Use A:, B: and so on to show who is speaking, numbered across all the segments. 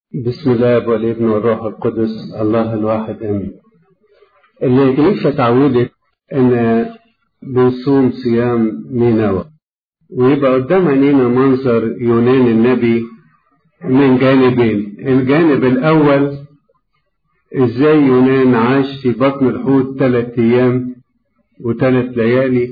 A: بسم الله والابن والروح القدس الله الواحد امين الكنيسة اتعودت ان بنصوم صيام نينوى ويبقى قدام عينينا منظر يونان النبي من جانبين الجانب الاول ازاي يونان عاش في بطن الحوت ثلاث ايام وثلاث ليالي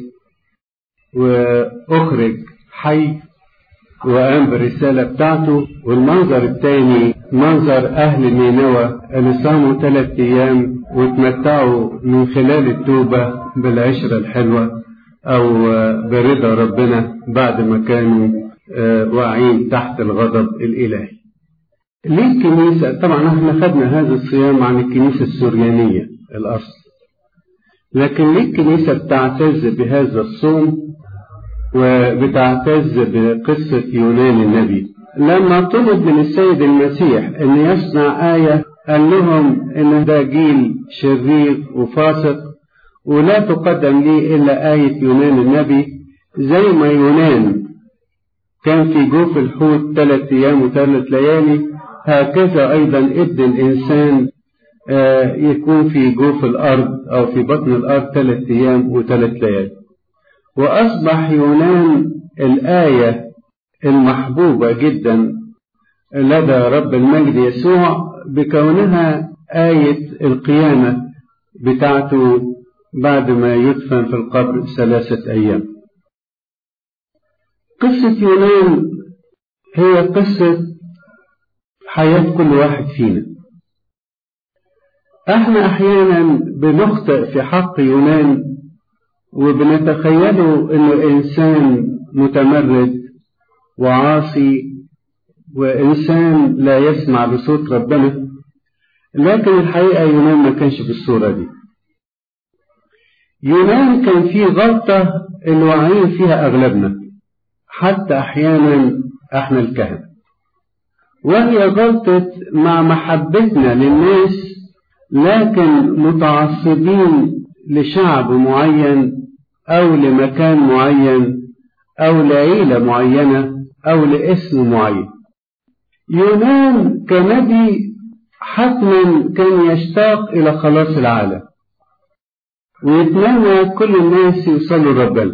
A: واخرج حي وقام بالرسالة بتاعته والمنظر الثاني منظر أهل نينوى اللي صاموا ثلاث أيام وتمتعوا من خلال التوبة بالعشرة الحلوة أو برضا ربنا بعد ما كانوا واقعين تحت الغضب الإلهي. ليه الكنيسة؟ طبعا احنا خدنا هذا الصيام عن الكنيسة السريانية الأصل. لكن ليه الكنيسة بتعتز بهذا الصوم وبتعتز بقصة يونان النبي لما طلب من السيد المسيح أن يصنع آية قال لهم إن ده جيل شرير وفاسق ولا تقدم لي إلا آية يونان النبي زي ما يونان كان في جوف الحوت ثلاث أيام وثلاث ليالي هكذا أيضا ابن الإنسان يكون في جوف الأرض أو في بطن الأرض ثلاث أيام وثلاث ليالي وأصبح يونان الآية المحبوبة جدا لدى رب المجد يسوع بكونها آية القيامة بتاعته بعد ما يدفن في القبر ثلاثة أيام قصة يونان هي قصة حياة كل واحد فينا احنا احيانا بنخطئ في حق يونان وبنتخيله انه انسان متمرد وعاصي وانسان لا يسمع بصوت ربنا لكن الحقيقه يونان ما كانش بالصوره دي يونان كان فيه غلطه اللي واعيين فيها اغلبنا حتى احيانا احنا الكهنه وهي غلطه مع محبتنا للناس لكن متعصبين لشعب معين أو لمكان معين أو لعيلة معينة أو لاسم معين يونان كنبي حتما كان يشتاق إلى خلاص العالم ويتمنى كل الناس يوصلوا لربنا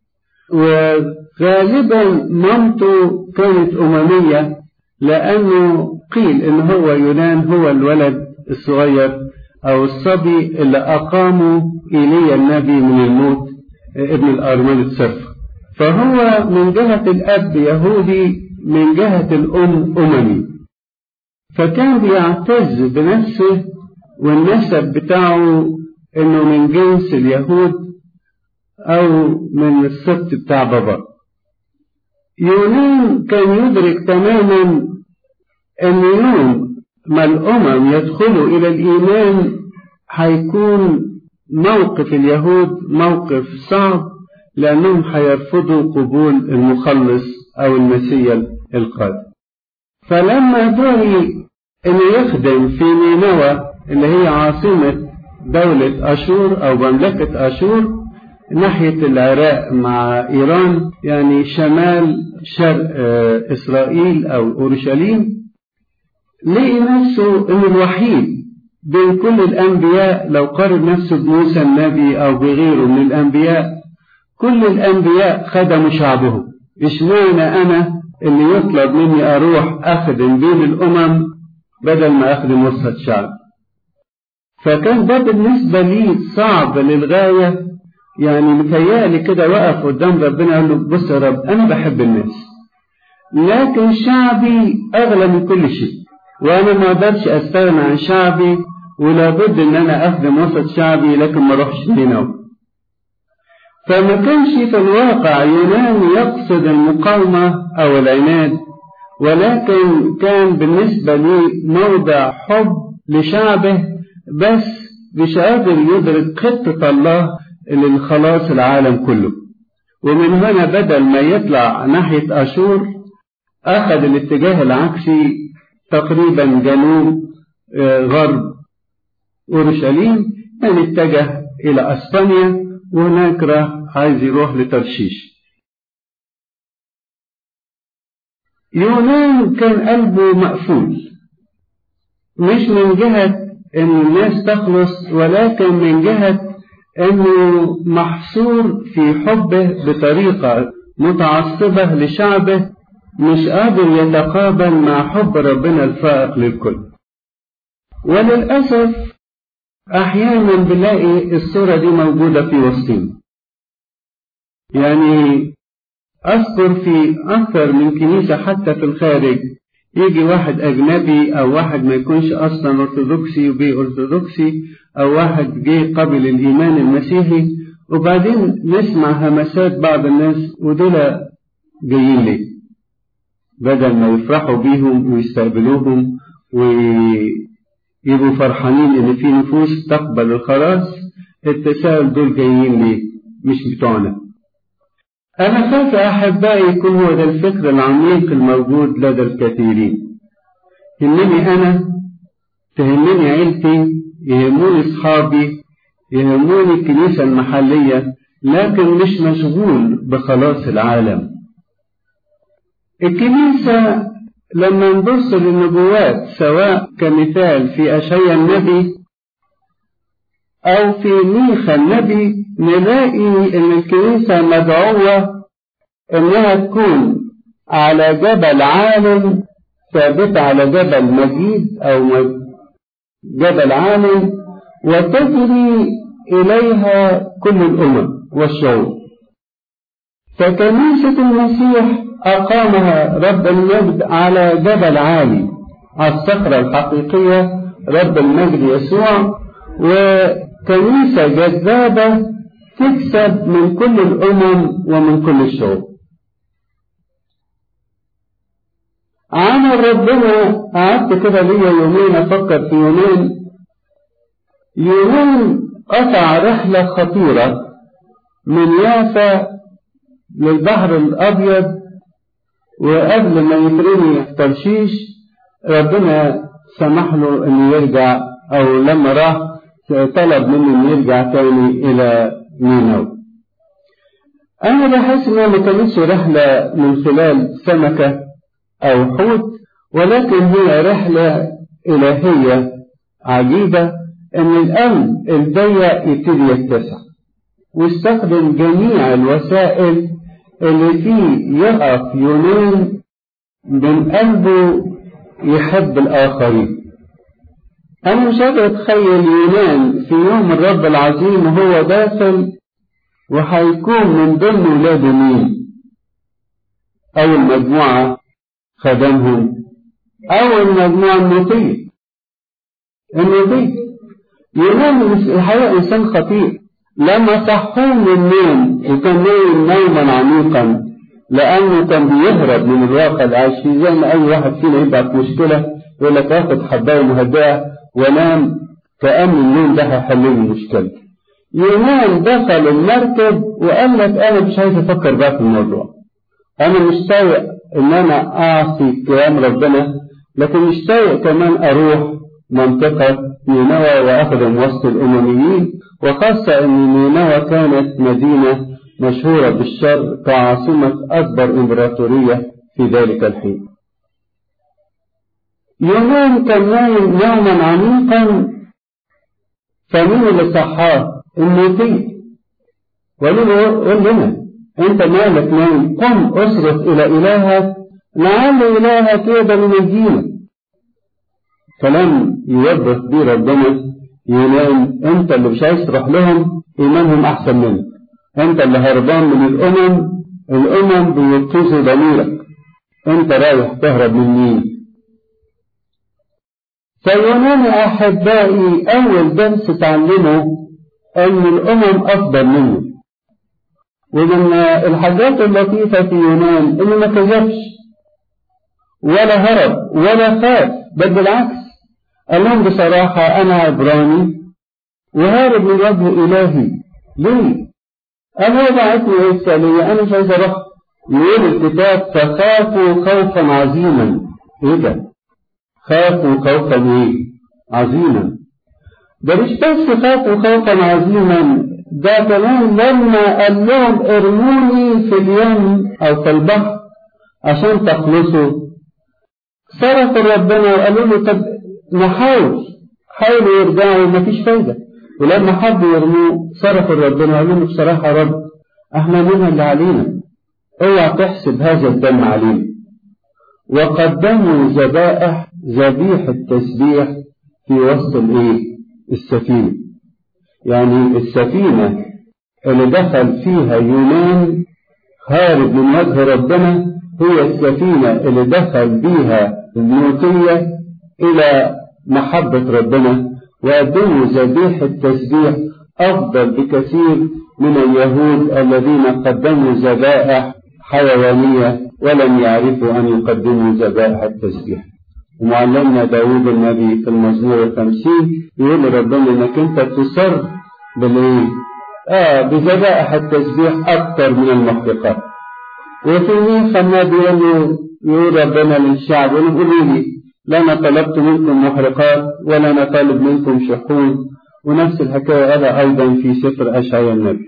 A: وغالبا مامته كانت أممية لأنه قيل إن هو يونان هو الولد الصغير أو الصبي اللي أقاموا إيليا النبي من الموت ابن الأرملة صرف فهو من جهة الأب يهودي من جهة الأم أممي فكان بيعتز بنفسه والنسب بتاعه إنه من جنس اليهود أو من السبت بتاع بابا يونان كان يدرك تماما أن يوم ما الأمم يدخلوا إلى الإيمان هيكون موقف اليهود موقف صعب لأنهم هيرفضوا قبول المخلص أو المسيا القادم فلما دعي أن يخدم في نينوى اللي هي عاصمة دولة أشور أو مملكة أشور ناحية العراق مع إيران يعني شمال شرق إسرائيل أو أورشليم لقي نفسه انه الوحيد بين كل الانبياء لو قارن نفسه بموسى النبي او بغيره من الانبياء كل الانبياء خدموا شعبهم اشمعنى انا اللي يطلب مني اروح اخدم بين الامم بدل ما اخدم وسط شعب فكان ده بالنسبة لي صعب للغاية يعني متهيألي كده وقف قدام ربنا قال له بص يا رب أنا بحب الناس لكن شعبي أغلى من كل شيء وانا ما اقدرش استغنى عن شعبي ولابد ان انا اخدم وسط شعبي لكن ما اروحش هنا فما كانش في الواقع يونان يقصد المقاومة او العناد ولكن كان بالنسبة لي موضع حب لشعبه بس مش قادر يدرك خطة الله للخلاص العالم كله ومن هنا بدل ما يطلع ناحية أشور أخذ الاتجاه العكسي تقريبا جنوب غرب أورشليم يعني اتجه إلى أسبانيا وهناك راح عايز يروح لترشيش يونان كان قلبه مقفول مش من جهة ان الناس تخلص ولكن من جهة انه محصور في حبه بطريقة متعصبة لشعبه مش قادر يتقابل مع حب ربنا الفائق للكل وللأسف أحيانا بنلاقي الصورة دي موجودة في وسطنا يعني أذكر في أكثر من كنيسة حتى في الخارج يجي واحد أجنبي أو واحد ما يكونش أصلا أرثوذكسي وبي أرثوذكسي أو واحد جه قبل الإيمان المسيحي وبعدين نسمع همسات بعض الناس ودول جايين ليه بدل ما يفرحوا بيهم ويستقبلوهم ويبقوا فرحانين إن في نفوس تقبل الخلاص التساؤل دول جايين ليه مش بتوعنا أنا خايف أحبائي يكون هو ده الفكر العميق الموجود لدى الكثيرين يهمني أنا تهمني عيلتي يهموني أصحابي يهموني الكنيسة المحلية لكن مش مشغول بخلاص العالم الكنيسة لما نبص للنبوات سواء كمثال في أشعيا النبي أو في ميخا النبي نلاقي إن الكنيسة مدعوة إنها تكون على جبل عالم ثابتة على جبل مجيد أو جبل عالم وتجري إليها كل الأمم والشعوب فكنيسة المسيح أقامها رب المجد على جبل عالي على الصخرة الحقيقية رب المجد يسوع وكنيسة جذابة تكسب من كل الأمم ومن كل الشعوب عمل ربنا قعدت كده ليا يومين أفكر في يومين يومين قطع رحلة خطيرة من يافا للبحر الأبيض وقبل ما يترمي في ترشيش ربنا سمح له انه يرجع او لما راح طلب منه انه يرجع تاني الى نينوى انا بحس انها ما كانتش رحلة من خلال سمكة او حوت ولكن هي رحلة الهية عجيبة ان القلب الضيق يبتدي يتسع واستخدم جميع الوسائل اللي فيه يقف يونان من قلبه يحب الآخرين أنا مش قادر أتخيل يونان في يوم الرب العظيم وهو داخل وهيكون من ضمن ولاده مين أول مجموعة خدمهم أول مجموعة النوطية النوطية يونان الحقيقة إنسان خطير لما صحوه من النوم وكان نايم نوما عميقا لأنه كان بيهرب من الواقع اللي عايش فيه زي ما أي واحد فينا يبقى في مشكلة يقول لك آخد حباية مهدئة وأنام كأن النوم ده هيحل لي المشكلة. يونان دخل المركب وقال لك أنا مش عايز أفكر بقى في الموضوع. أنا مش سايق إن أنا أعصي كلام ربنا لكن مش سايق كمان أروح منطقة نينوى وأخدم وسط الأمميين وخاصة أن نينوى كانت مدينة مشهورة بالشر كعاصمة أكبر إمبراطورية في ذلك الحين يونان كان نايم نوما عميقا فمين اللي صحاه النوتي قول لنا انت مالك نايم قم اصرف الى الهك لعل الهك يقدر ينجينا كلام يوضح بيه ربنا يونان انت اللي مش عايز تروح لهم ايمانهم احسن منك انت اللي هربان من الامم الامم بيبتزوا ضميرك انت رايح تهرب من مين فيونان احبائي اول درس تعلمه ان الامم افضل منه ومن الحاجات اللطيفة في يونان انه ما كذبش ولا هرب ولا خاف بل بالعكس قال لهم بصراحة أنا عبراني وهارب من وجه إلهي ليه؟ قال هو بعتني إرسالية أنا مش عايز أروح يقول الكتاب فخافوا خوفا عظيما إيه ده؟ خافوا خوفا إيه؟ عظيما ده مش بس خافوا خوفا عظيما ده كمان لما قال لهم ارموني في اليم أو في البحر عشان تخلصوا صرفوا ربنا وقالوا له طب نحاول حاولوا يرجعوا مفيش فايدة ولما حبوا يرموه صرفوا لربنا قالوا له بصراحة يا رب احنا منها اللي علينا اوعى تحسب هذا الدم علينا وقدموا ذبائح ذبيحة تسبيح في وسط الايه السفينة يعني السفينة اللي دخل فيها يونان هارب من وجه ربنا هي السفينة اللي دخل بيها النوتية إلى محبة ربنا وقدموا ذبيحة تسبيح أفضل بكثير من اليهود الذين قدموا ذبائح حيوانية ولم يعرفوا أن يقدموا ذبائح التسبيح ومعلمنا داود النبي في المزمور الخمسين يقول ربنا انك انت تصر بالايه؟ اه بذبائح التسبيح اكثر من المحرقات. وفي الميخا النبي يقول له يقول ربنا للشعب يقول قولوا لي لا انا طلبت منكم محرقات ولا انا طالب منكم شحون ونفس الحكايه قالها ايضا في سفر اشعياء النبي.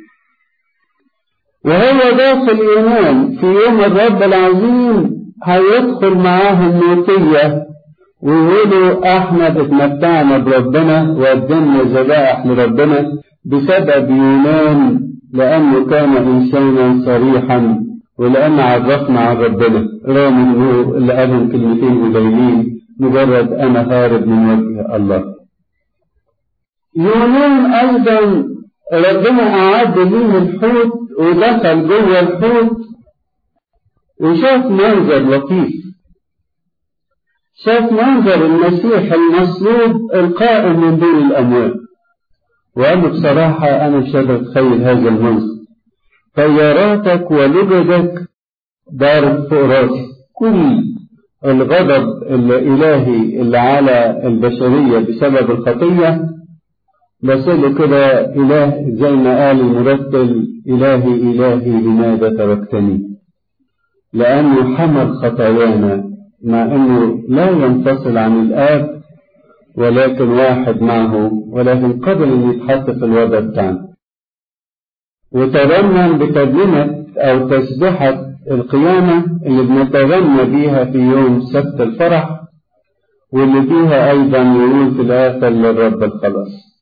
A: وهو داخل يونان في يوم الرب العظيم هيدخل معاهم نوتية ويقولوا احنا اتمتعنا بربنا وقدمنا ذبائح لربنا بسبب يونان لأنه كان إنسانا صريحا ولأن عرفنا عن ربنا رغم أنه اللي قالهم كلمتين قليلين مجرد أنا هارب من وجه الله يونان أيضا ربنا أعد ليه الحوت ودخل جوه الحوت وشاف منظر لطيف شاف منظر المسيح المصلوب القائم من بين الأموات وقال بصراحة أنا مش قادر أتخيل هذا المنظر طياراتك ولجدك ضارب فوق راسي كل الغضب الإلهي اللي على البشرية بسبب الخطية بس له كده إله زي ما قال المرتل إلهي إلهي لماذا تركتني لأنه حمل خطايانا مع أنه لا ينفصل عن الآب ولكن واحد معه ولكن قبل أن يتحط في الوضع بتاعنا وترنم بترنمة أو تسبحة القيامة اللي بنتغنى بيها في يوم سبت الفرح واللي فيها أيضا يقول في الآخر للرب الخلاص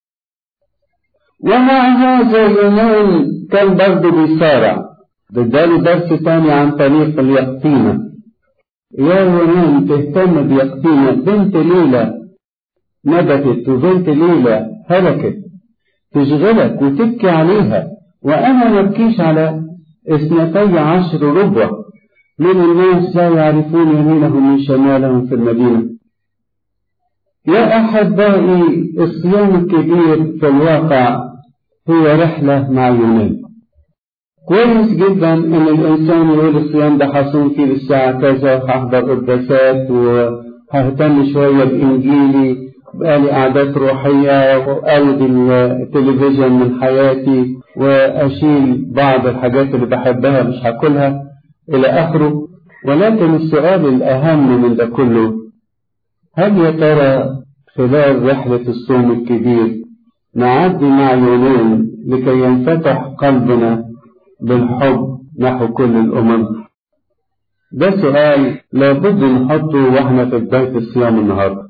A: ومع هذا يونان كان برضه بيصارع بداله درس تاني عن طريق اليقطينة يا يونان تهتم بيقطينة بنت ليلى نبتت وبنت ليلى هلكت تشغلك وتبكي عليها وأنا ما ابكيش على اثنتي عشر ربوة من الناس لا يعرفون يمينهم من شمالهم في المدينة يا أحبائي الصيام الكبير في الواقع هي رحلة مع يونان كويس جدا ان الانسان يقول الصيام ده هصوم فيه للساعة كذا وهحضر قداسات وههتم شوية بانجيلي بقالي قعدات روحية وألغي التلفزيون من حياتي وأشيل بعض الحاجات اللي بحبها مش هاكلها إلى آخره ولكن السؤال الأهم من ده كله هل يا ترى خلال رحلة الصوم الكبير نعدي مع يونان لكي ينفتح قلبنا بالحب نحو كل الأمم ده سؤال لابد نحطه واحنا في بداية الصيام النهارده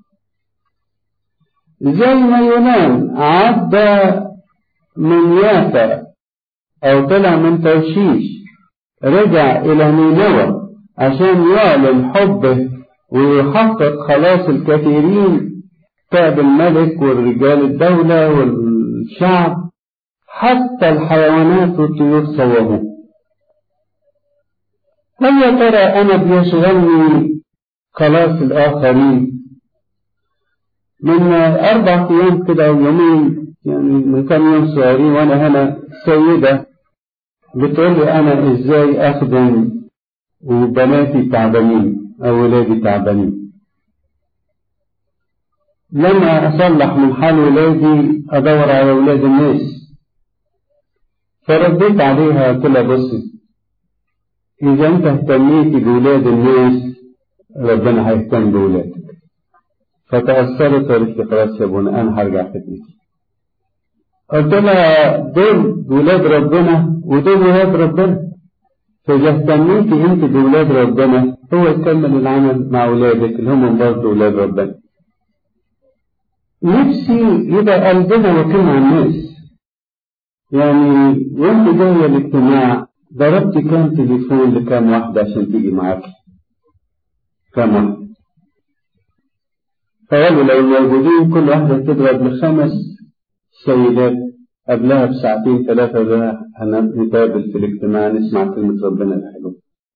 A: زي ما يونان عدى من يافا أو طلع من ترشيش رجع إلى نينوى عشان يعلن حبه ويحقق خلاص الكثيرين تعب الملك والرجال الدولة والشعب حتى الحيوانات والطيور صوموا هل يا ترى أنا بيشغلني خلاص الآخرين من أربع أيام كده أو يومين يعني من كام يوم صغيرين وأنا هنا سيدة بتقول لي أنا إزاي أخدم وبناتي تعبانين أو ولادي تعبانين لما أصلح من حال ولادي أدور على ولاد الناس فرديت عليها كل بصي إذا أنت اهتميتي بولاد الناس ربنا هيهتم بولادك فتأثرت وقالت لي خلاص يا ابونا أنا هرجع خدمتي قلت لها دول ولاد ربنا ودول ولاد ربنا فإذا اهتميتي أنت بولاد ربنا هو يكمل العمل مع ولادك اللي هم برضه ولاد ربنا نفسي يبقى قلبنا وكيل مع الناس يعني وانت جاية الاجتماع ضربت كام تليفون لكام واحدة عشان تيجي معاك كام واحدة فقالوا لو موجودين كل واحدة تضرب لخمس سيدات قبلها بساعتين ثلاثة بقى هنتقابل في الاجتماع نسمع كلمة ربنا الحلوة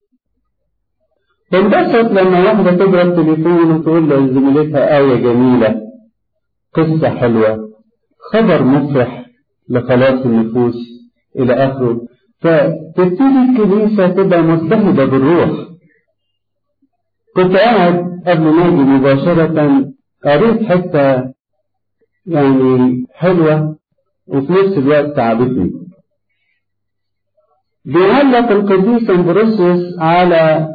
A: تنبسط لما واحدة تضرب تليفون وتقول لزميلتها آية جميلة قصة حلوة خبر مفرح لخلاص النفوس إلى آخره فتبتدي الكنيسة تبقى مجتهدة بالروح كنت قاعد قبل ما أجي مباشرة قريت حتة يعني حلوة وفي نفس الوقت تعبتني بيعلق القديس امبروسيوس على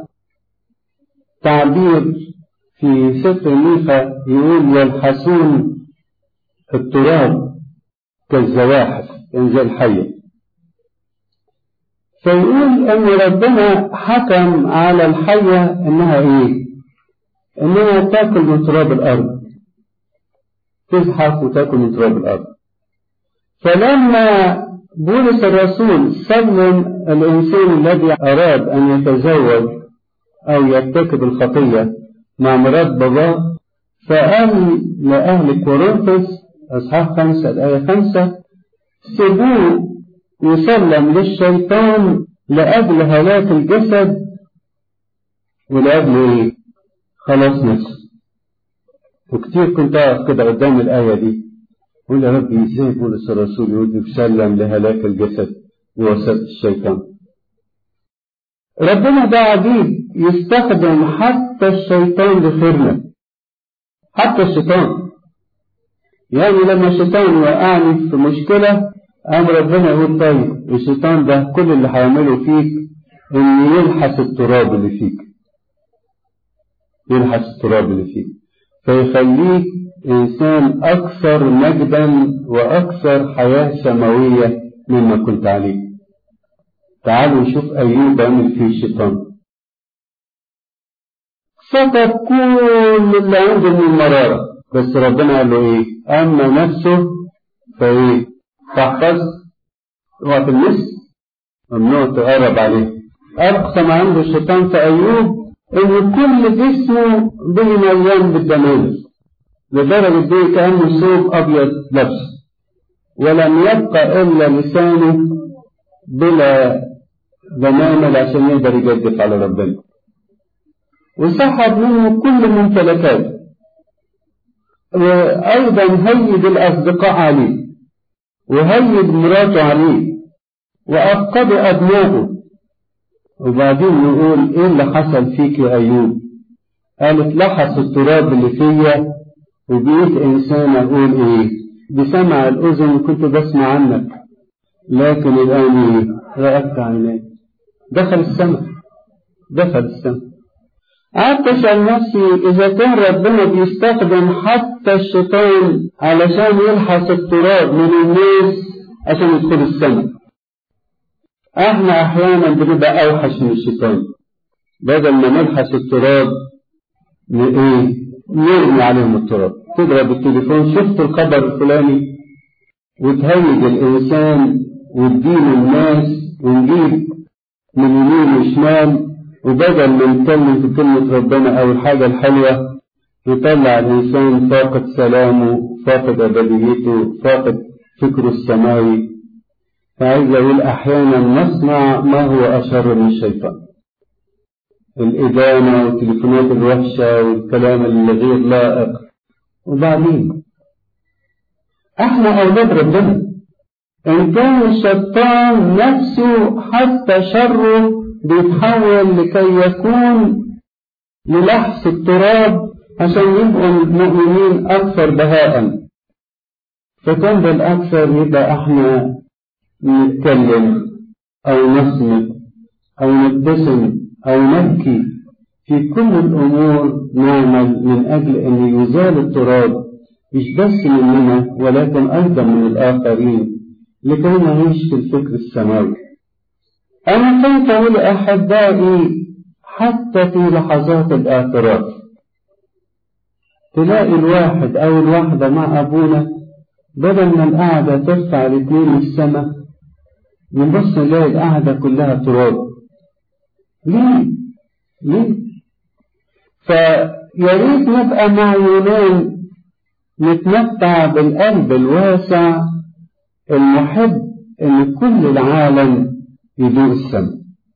A: تعبير في سفر ميخا يقول يلحسون التراب كالزواحف زي الحية فيقول ان ربنا حكم على الحية انها ايه انها تاكل من تراب الارض تزحف وتاكل من تراب الارض فلما بولس الرسول سلم الانسان الذي اراد ان يتزوج او يرتكب الخطية مع مرات باباه فقال لأهل كورنثوس أصحاح خمسة الآية خمسة سيبوه يسلم للشيطان لأجل هلاك الجسد ولأجل إيه؟ خلاص نفسه وكتير كنت أقف كده قدام الآية دي قول يا ربي إزاي بولس الرسول يقول يسلم لهلاك الجسد ووسط الشيطان ربنا ده عجيب يستخدم حتى الشيطان لخيرنا حتى الشيطان يعني لما الشيطان وقعني في مشكلة قام ربنا يقول طيب الشيطان ده كل اللي هيعمله فيك ان يلحس التراب اللي فيك يلحس التراب اللي فيك فيخليك انسان اكثر مجدا واكثر حياة سماوية مما كنت عليه تعالوا نشوف ايوب عمل فيه الشيطان سقط كل اللي عنده من المرارة بس ربنا قال له ايه اما نفسه فايه تحفظ وقت المس ممنوع تقرب عليه اقسم عنده الشيطان في ايوب ان كل جسمه به مليان بالدمامل لدرجة دي كأنه ثوب ابيض لبس ولم يبقى الا لسانه بلا دمامل عشان يقدر يجدف على ربنا وسحب منه كل ممتلكاته وأيضا هيد الأصدقاء عليه وهيد مراته عليه وأفقد أبنائه وبعدين يقول إيه اللي حصل فيك يا أيوب قالت لحس التراب اللي فيا وبقيت إنسان أقول إيه بسمع الأذن كنت بسمع عنك لكن الآن إيه رأت عيني دخل السماء دخل السماء قعدت أسأل نفسي إذا كان ربنا بيستخدم حتى الشيطان علشان يلحس التراب من الناس عشان يدخل السماء احنا احيانا بنبقى اوحش من الشيطان بدل ما نلحس التراب ايه نرمي عليهم التراب تضرب التليفون شفت الخبر الفلاني وتهيج الانسان وتدين الناس ونجيب من يمين وشمال وبدل ما نتكلم في كلمة ربنا أو الحاجة الحلوة يطلع الإنسان فاقد سلامه فاقد أبديته فاقد فكره السماوي فعايز أقول أحيانا نصنع ما هو أشر من الشيطان الإدانة والتليفونات الوحشة والكلام الغير لائق وبعدين احنا أولاد ربنا إن كان الشيطان نفسه حتى شره بيتحول لكي يكون للحس التراب عشان يبقوا المؤمنين أكثر بهاء فكان بالأكثر يبقى احنا نتكلم أو نصمت أو نبتسم أو نبكي في كل الأمور نعمل من أجل أن يزال التراب مش بس مننا ولكن أيضا من الآخرين لكي نعيش في الفكر السماوي أنا كنت أقول أحبائي حتى في لحظات الاعتراف تلاقي الواحد أو الواحدة مع أبونا بدل ما القعدة ترفع الاتنين السماء نبص نلاقي القعدة كلها تراب ليه؟ ليه؟ فياريت نبقى مع يونان نتمتع بالقلب الواسع المحب ان كل العالم يدوق السماء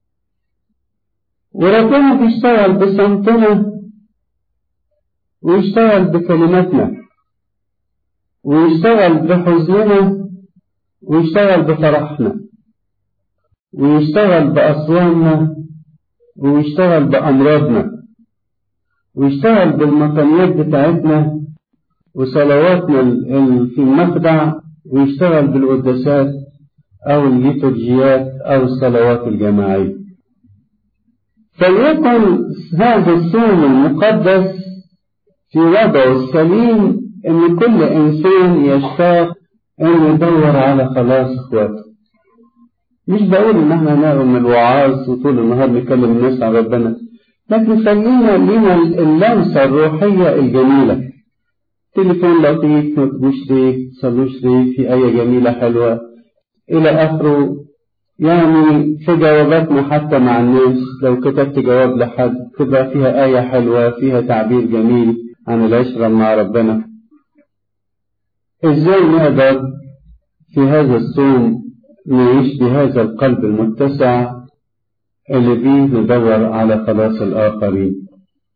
A: وربنا بيشتغل بصمتنا ويشتغل بكلماتنا ويشتغل بحزننا ويشتغل بفرحنا ويشتغل بأصواتنا ويشتغل بأمراضنا ويشتغل بالمقاميات بتاعتنا وصلواتنا في المخدع ويشتغل بالقداسات أو الليتورجيات أو الصلوات الجماعية فليكن هذا الصوم المقدس في وضعه السليم ان كل انسان يشتاق ان يدور على خلاص اخواته مش بقول ان احنا نقوم الوعاظ وطول النهار نكلم الناس عن ربنا لكن خلينا لنا اللمسة الروحية الجميلة تليفون لطيف مكتبوش شريك صلوا شريك في آية جميلة حلوة إلى آخره يعني في جواباتنا حتى مع الناس لو كتبت جواب لحد تبقى فيها آية حلوة فيها تعبير جميل عن العشرة مع ربنا ازاي نقدر في هذا الصوم نعيش بهذا القلب المتسع اللي بيه ندور على خلاص الآخرين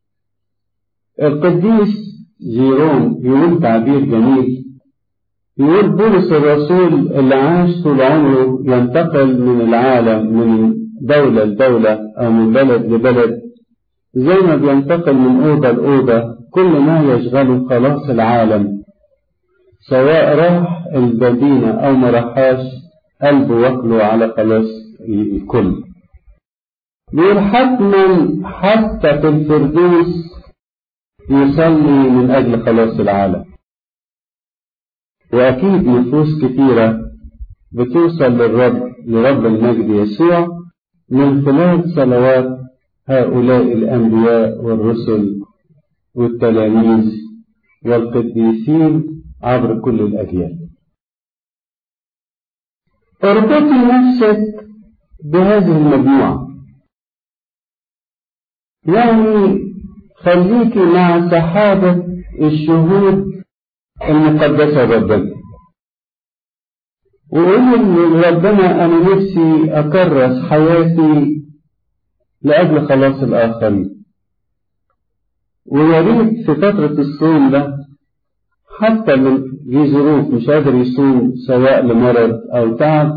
A: القديس جيروم يقول تعبير جميل يقول بولس الرسول اللي عاش طول عمره ينتقل من العالم من دولة لدولة أو من بلد لبلد زي ما بينتقل من أوضة لأوضة كل ما يشغله خلاص العالم سواء راح المدينة أو ما راحاش قلبه وكله على خلاص الكل بيقول حتما حتى في الفردوس يصلي من أجل خلاص العالم وأكيد نفوس كثيرة بتوصل للرب لرب المجد يسوع من خلال صلوات هؤلاء الأنبياء والرسل والتلاميذ والقديسين عبر كل الأجيال اربطي نفسك بهذه المجموعة يعني خليكي مع سحابة الشهود المقدسة ربنا وقولي لربنا أنا نفسي أكرس حياتي لأجل خلاص الآخرين ويا ريت في فترة الصوم ده حتى من في ظروف مش قادر يصوم سواء لمرض أو تعب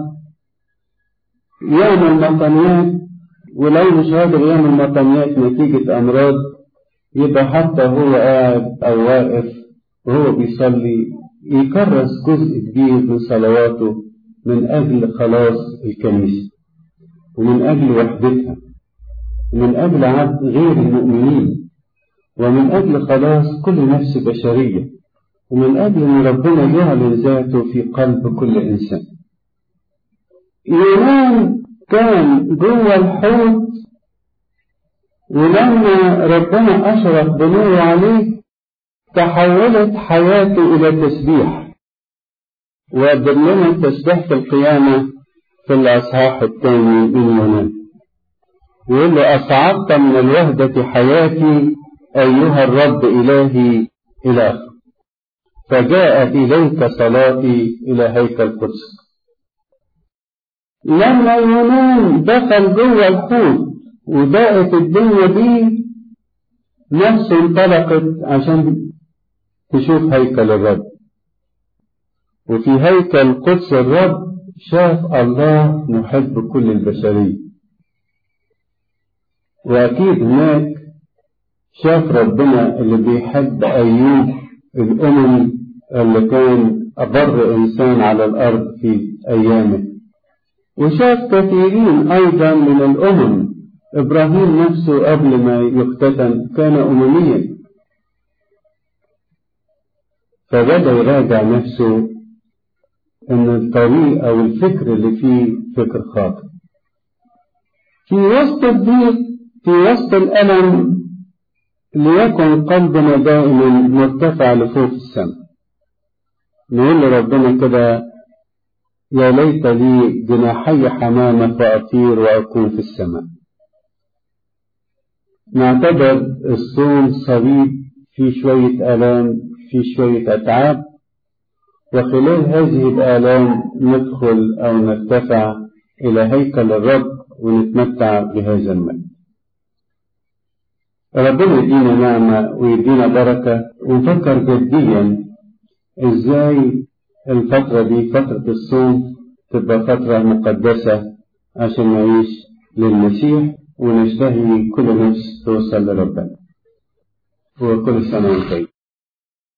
A: يعمل مطنيات ولو مش قادر يعمل مطنيات نتيجة أمراض يبقى حتى هو قاعد أو واقف وهو بيصلي يكرس جزء كبير من صلواته من أجل خلاص الكنيسة ومن أجل وحدتها ومن أجل عبد غير المؤمنين ومن أجل خلاص كل نفس بشرية ومن أجل أن ربنا يعلن ذاته في قلب كل إنسان يونان كان جوه الحوت ولما ربنا أشرف بنوره عليه تحولت حياته إلى تسبيح وقدم لنا تسبيحة القيامة في الأصحاح الثاني من يونان يقول له أصعدت من الوهدة حياتي أيها الرب إلهي إلى آخره فجاءت إليك صلاتي إلى هيكل قدسك لما يونان دخل جوه الحوت وضاقت الدنيا دي نفسه انطلقت عشان تشوف هيكل الرب وفي هيكل قدس الرب شاف الله محب كل البشرية وأكيد هناك شاف ربنا اللي بيحب أيوب الأمم اللي كان أبر إنسان على الأرض في أيامه وشاف كثيرين أيضا من الأمم إبراهيم نفسه قبل ما يختتن كان أمميا فبدأ يراجع نفسه أن الطريق أو الفكر اللي فيه فكر خاطئ في وسط الضيق في وسط الألم ليكن قلبنا دائما مرتفع لفوق السماء نقول لربنا كده يا ليت لي جناحي حمامة فأطير وأكون في السماء نعتبر الصوم صليب في شوية آلام في شوية أتعاب وخلال هذه الآلام ندخل أو نرتفع إلى هيكل الرب ونتمتع بهذا المجد ربنا يدينا نعمة ويدينا بركة ونفكر جديا ازاي الفترة دي فترة الصوم تبقى فترة مقدسة عشان نعيش للمسيح ونشتهي كل نفس توصل لربنا وكل سنة وانت طيب